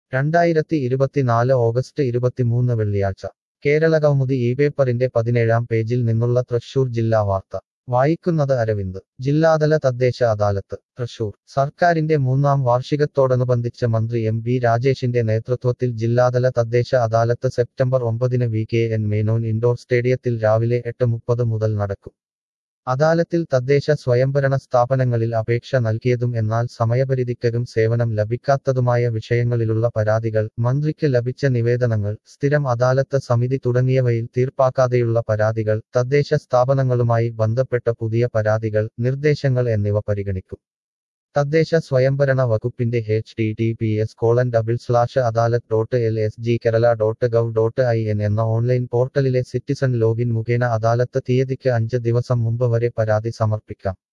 രണ്ടായിരത്തി ഇരുപത്തിനാല് ഓഗസ്റ്റ് ഇരുപത്തിമൂന്ന് വെള്ളിയാഴ്ച കേരള കൗമുദി ഈ പേപ്പറിന്റെ പതിനേഴാം പേജിൽ നിന്നുള്ള തൃശൂർ ജില്ലാ വാർത്ത വായിക്കുന്നത് അരവിന്ദ് ജില്ലാതല തദ്ദേശ അദാലത്ത് തൃശൂർ സർക്കാരിന്റെ മൂന്നാം വാർഷികത്തോടനുബന്ധിച്ച് മന്ത്രി എം ബി രാജേഷിന്റെ നേതൃത്വത്തിൽ ജില്ലാതല തദ്ദേശ അദാലത്ത് സെപ്റ്റംബർ ഒമ്പതിന് V K N Menon indoor സ്റ്റേഡിയത്തിൽ രാവിലെ എട്ട് മുപ്പത് മുതൽ നടക്കും അദാലത്തിൽ തദ്ദേശ സ്വയംഭരണ സ്ഥാപനങ്ങളിൽ അപേക്ഷ നൽകിയതും എന്നാൽ സമയപരിധിക്കകം സേവനം ലഭിക്കാത്തതുമായ വിഷയങ്ങളിലുള്ള പരാതികൾ മന്ത്രിക്ക് ലഭിച്ച നിവേദനങ്ങൾ സ്ഥിരം അദാലത്ത് സമിതി തുടങ്ങിയവയിൽ തീർപ്പാക്കാതെയുള്ള പരാതികൾ തദ്ദേശ സ്ഥാപനങ്ങളുമായി ബന്ധപ്പെട്ട പുതിയ പരാതികൾ നിർദ്ദേശങ്ങൾ എന്നിവ പരിഗണിക്കും തദ്ദേശ സ്വയംഭരണ വകുപ്പിന്റെ H T T P S colon double slash adalat dot L S G Kerala dot gov dot I N എന്ന ഓൺലൈൻ പോർട്ടലിലെ സിറ്റിസൺ ലോഗിൻ മുഖേന അദാലത്ത് തീയതിക്ക് അഞ്ച് ദിവസം മുമ്പ് വരെ പരാതി സമർപ്പിക്കാം